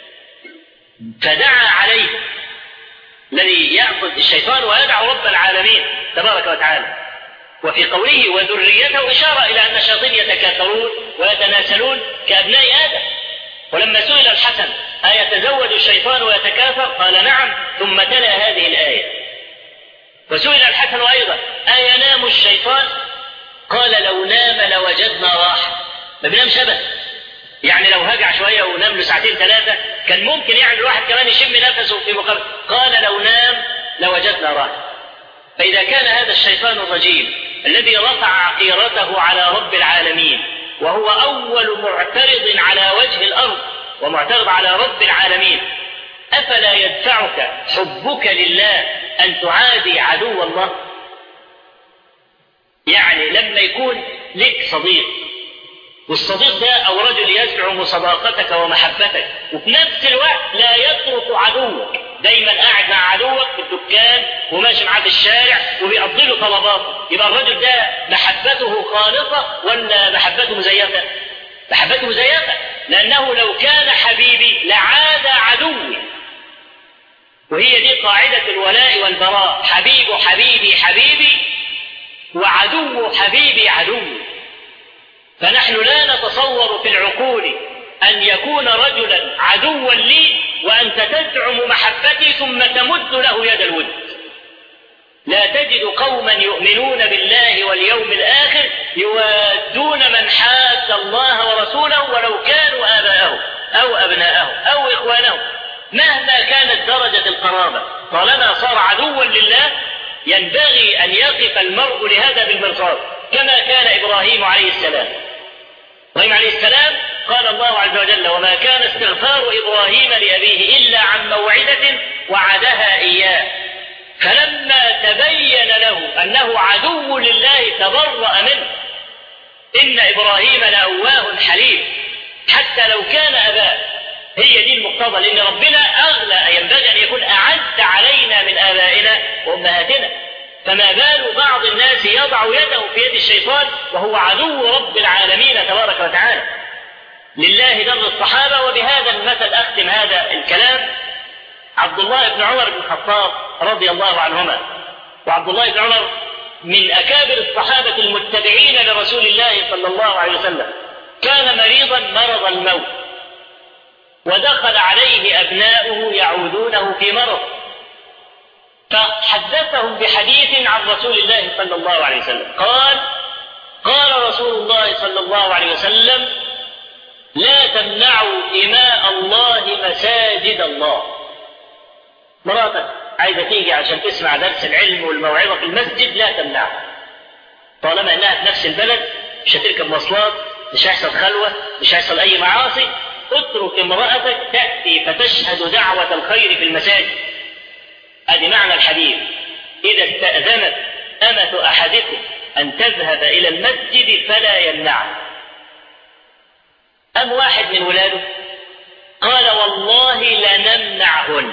فدعا عليه الذي يأخذ الشيطان ويدعو رب العالمين تبارك وتعالى وفي قوله وذريته إشارة إلى أن الشياطين يتكاثرون ويتناسلون كأبناء آدم ولما سئل الحسن أيتزوج الشيطان ويتكاثر قال نعم ثم تلا هذه الآية وسئل الحسن أيضا أينام الشيطان قال لو نام لوجدنا راحة ما بينامش أبدا يعني لو هجع شوية ونام له ساعتين ثلاثة كان ممكن يعني الواحد كمان يشم نفسه في مقابل قال لو نام لوجدنا راحة فإذا كان هذا الشيطان الرجيم الذي رفع عقيرته على رب العالمين وهو أول معترض على وجه الأرض ومعترض على رب العالمين أفلا يدفعك حبك لله أن تعادي عدو الله يعني لما يكون لك صديق والصديق ده أو رجل يزعم صداقتك ومحبتك وفي نفس الوقت لا يترك عدوك دايما قاعد مع عدوك في الدكان وماشي معاه في الشارع وبيقضي له طلباته يبقى الرجل ده محبته خالصة ولا محبته مزيفة؟ محبته مزيفة لأنه لو كان حبيبي لعاد عدوي وهي دي قاعدة الولاء والبراء حبيب حبيبي حبيبي وعدو حبيبي عدوي فنحن لا نتصور في العقول أن يكون رجلا عدوا لي وأنت تزعم محبتي ثم تمد له يد الود لا تجد قوما يؤمنون بالله واليوم الآخر يوادون من حاد الله ورسوله ولو كانوا آباءهم أو أبناءهم أو إخوانهم مهما كانت درجة القرابة طالما صار عدوا لله ينبغي أن يقف المرء لهذا بالمرصاد كما كان إبراهيم عليه السلام إبراهيم عليه السلام قال الله عز وجل وما كان استغفار إبراهيم لأبيه إلا عن موعدة وعدها إياه فلما تبين له أنه عدو لله تبرأ منه إن إبراهيم لأواه حليم حتى لو كان أباه هي دي المقتضى لأن ربنا أغلى ينبغي أن يكون أعز علينا من آبائنا وأمهاتنا فما بال بعض الناس يضع يده في يد الشيطان وهو عدو رب العالمين تبارك وتعالى لله در الصحابة وبهذا المثل أختم هذا الكلام عبد الله بن عمر بن الخطاب رضي الله عنهما وعبد الله بن عمر من أكابر الصحابة المتبعين لرسول الله صلى الله عليه وسلم كان مريضا مرض الموت ودخل عليه أبناؤه يعودونه في مرض فحدثهم بحديث عن رسول الله صلى الله عليه وسلم قال قال رسول الله صلى الله عليه وسلم لا تمنعوا إماء الله مساجد الله مراتك عايزة تيجي عشان تسمع درس العلم والموعظة في المسجد لا تمنعها طالما انها في نفس البلد مش هتركب مواصلات مش هيحصل خلوة مش هيحصل أي معاصي اترك امرأتك تأتي فتشهد دعوة الخير في المساجد ادي معنى الحديث اذا استأذنت أمة أحدكم أن تذهب إلى المسجد فلا يمنعها أم واحد من ولاده قال والله لنمنعهن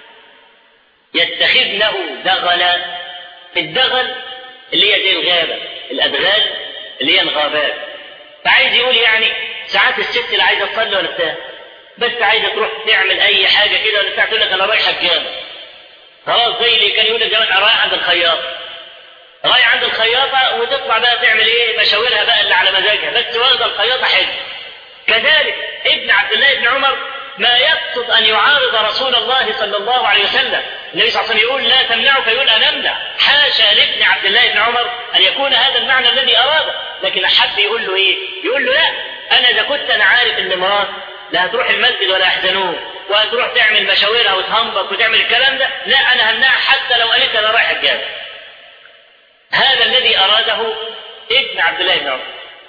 يتخذنه دغلا الدغل اللي هي زي الغابة الأدغال اللي هي الغابات فعايز يقول يعني ساعات الست اللي عايزة تصلي ولا بتاع بس عايزة تروح تعمل أي حاجة كده ولا بتاع تقول لك أنا رايحة الجامع خلاص زي اللي كان يقول الجامع أنا رايح عند الخياط رايح عند الخياطة وتطلع بقى تعمل إيه مشاورها بقى اللي على مزاجها بس واخدة الخياطة حلو كذلك ابن عبد الله بن عمر ما يقصد أن يعارض رسول الله صلى الله عليه وسلم النبي صلى الله عليه وسلم يقول لا تمنعه فيقول أنا أمنع حاشا لابن عبد الله بن عمر أن يكون هذا المعنى الذي أراده لكن حد يقول له إيه يقول له لا أنا إذا كنت أنا عارف إن مرات لا هتروح المسجد ولا يحزنون وهتروح تعمل مشاويرها وتهنبط وتعمل الكلام ده لا انا همنعها حتى لو قالت انا رايح الجامع هذا الذي اراده ابن عبد الله بن عمر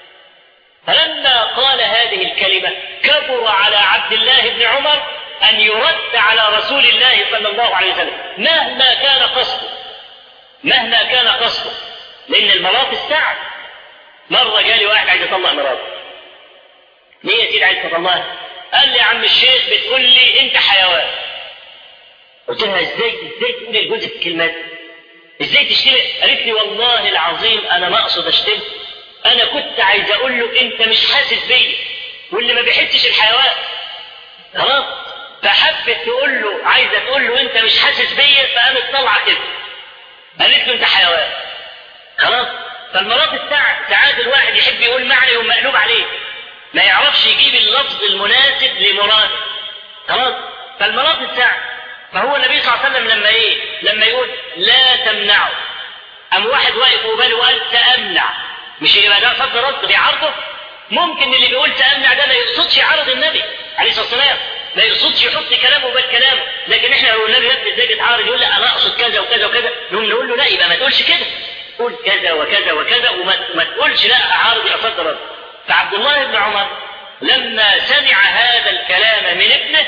فلما قال هذه الكلمه كبر على عبد الله بن عمر ان يرد على رسول الله صلى الله عليه وسلم مهما كان قصده مهما كان قصده لان المرات السعد مره جالي واحد عايز يطلق مراته ليه يا سيدي عايز تطلقها؟ قال لي يا عم الشيخ بتقول لي انت حيوان قلت لها ازاي ازاي تقولي لجوزك الكلمات ازاي تشتمي قالت لي والله العظيم انا ما اقصد اشتم انا كنت عايز اقول له انت مش حاسس بيا واللي ما بيحسش الحيوان خلاص فحبت تقول له عايزه تقول له انت مش حاسس بيا فقامت طالعه كده قالت له انت حيوان خلاص فالمرات الساعة ساعات الواحد يحب يقول معنى يقوم مقلوب عليه ما يعرفش يجيب اللفظ المناسب لمراده خلاص فالمرات الساعة فهو النبي صلى الله عليه وسلم لما ايه لما يقول لا تمنعوا أم واحد واقف وباله وقال سأمنع مش يبقى ده صد رد بيعارضه ممكن اللي بيقول سأمنع ده ما يقصدش يعارض النبي عليه الصلاة والسلام ما يقصدش يحط كلامه وبال كلامه لكن احنا لو النبي يبدأ ازاي بيتعارض يقول لا انا اقصد كذا وكذا وكذا نقوم نقول له لا يبقى ما تقولش كده قول كذا وكذا وكذا وما ما تقولش لا اعارض يا صد رد فعبد الله بن عمر لما سمع هذا الكلام من ابنه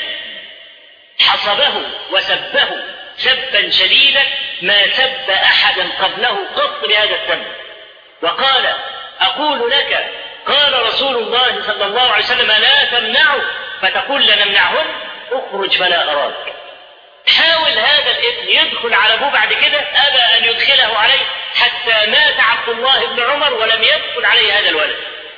حصبه وسبه سبا شديدا ما سب احدا قبله قط بهذا السب وقال اقول لك قال رسول الله صلى الله عليه وسلم لا تمنعوا فتقول لنمنعهن اخرج فلا اراك حاول هذا الابن يدخل على ابوه بعد كده ابى ان يدخله عليه حتى مات عبد الله بن عمر ولم يدخل عليه هذا الولد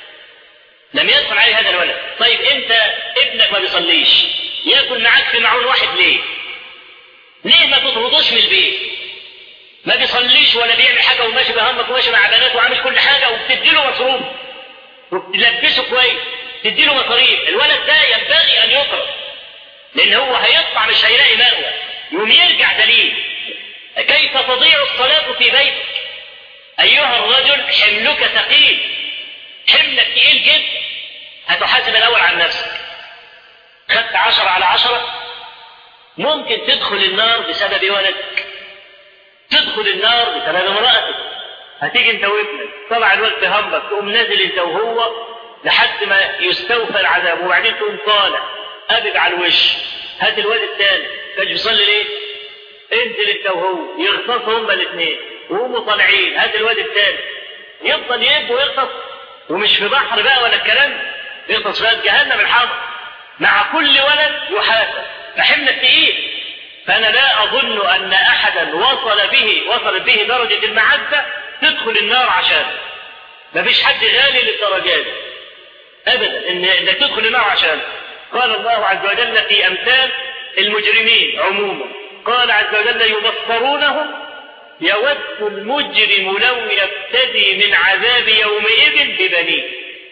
لم يدخل عليه هذا الولد طيب انت ابنك ما بيصليش ياكل معاك في معون واحد ليه ليه ما تطردوش من البيت ما بيصليش ولا بيعمل حاجه وماشي بهمك وماشي مع بنات وعامل كل حاجه وبتديله مصروف وبتلبسه كويس تديله مصاريف الولد ده ينبغي ان يطرد لان هو هيطلع مش هيلاقي مأوى يقوم يرجع دليل كيف تضيع الصلاة في بيتك أيها الرجل حملك ثقيل حملك تقيل جدا هتحاسب الأول عن نفسك خدت عشرة على عشرة ممكن تدخل النار بسبب ولدك تدخل النار بسبب امرأتك هتيجي انت وابنك طلع الوقت همك تقوم نازل انت وهو لحد ما يستوفى العذاب وبعدين تقوم طالع قابض على الوش هات الواد الثاني كانش بيصلي ليه؟ انزل انت وهو يغطسوا هما الاثنين وهما طالعين هات الواد الثاني يفضل يب ويغطس ومش في بحر بقى ولا الكلام يغطس في جهنم الحمر مع كل ولد يحاسب فحملك تقيل فانا لا اظن ان احدا وصل به وصلت به درجه المعده تدخل النار عشانه مفيش حد غالي للدرجات ابدا ان انك تدخل النار عشانه قال الله عز وجل في امثال المجرمين عموما قال عز وجل يبصرونهم يود المجرم لو يفتدي من عذاب يومئذ ببنيه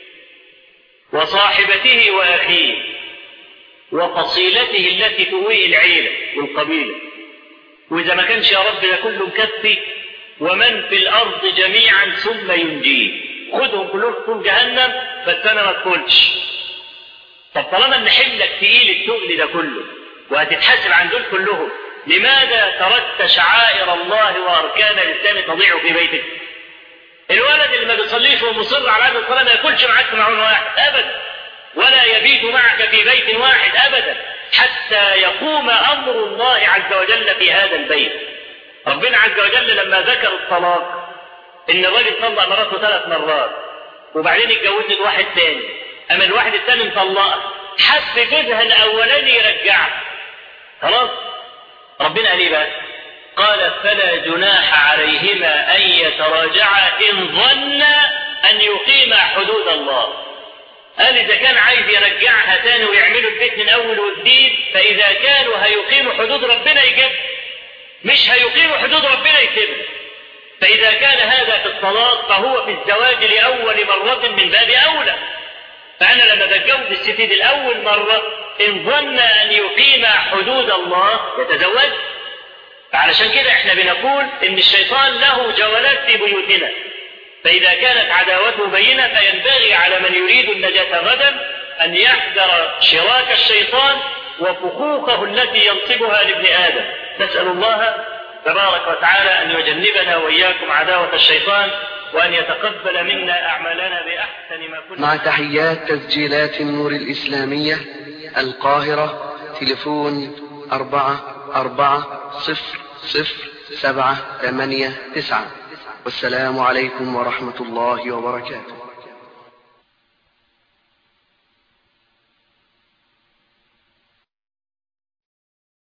وصاحبته واخيه وفصيلته التي تؤويه العيله والقبيله واذا ما كانش يا رب ده كله مكفي ومن في الارض جميعا ثم ينجيه خدهم كلهم في جهنم بس انا ما ادخلش طب طالما ان حملك تقيل التقل ده كله وهتتحاسب عن دول كلهم لماذا تركت شعائر الله واركان الاسلام تضيع في بيتك؟ الولد اللي ما بيصليش ومصر على هذا الصلاه ما ياكلش معاك في معون واحد ابدا ولا يبيت معك في بيت واحد ابدا حتى يقوم امر الله عز وجل في هذا البيت. ربنا عز وجل لما ذكر الطلاق ان الراجل طلق مراته ثلاث مرات وبعدين اتجوزت واحد تاني اما الواحد الثاني مطلقها حب جوزها الاولاني يرجعها خلاص ربنا قال ايه بقى قال فلا جناح عليهما ان يتراجعا ان ظنا ان يقيما حدود الله قال اذا كان عايز يرجعها تاني ويعملوا البيت من اول وجديد فاذا كانوا هيقيموا حدود ربنا يجب مش هيقيموا حدود ربنا يسيبها فاذا كان هذا في الطلاق فهو في الزواج لاول مره من باب اولى فأنا لما بتجوز الست دي لأول مرة إن ظن أن يقيم حدود الله يتزوج فعلشان كده احنا بنقول إن الشيطان له جولات في بيوتنا فإذا كانت عداوته بينة فينبغي على من يريد النجاة غدا أن يحذر شراك الشيطان وفخوخه التي ينصبها لابن آدم نسأل الله تبارك وتعالى أن يجنبنا وإياكم عداوة الشيطان وأن يتقبل منا أعمالنا بأحسن ما كنا مع تحيات تسجيلات النور الإسلامية القاهرة تليفون أربعة أربعة صفر صفر سبعة ثمانية تسعة والسلام عليكم ورحمة الله وبركاته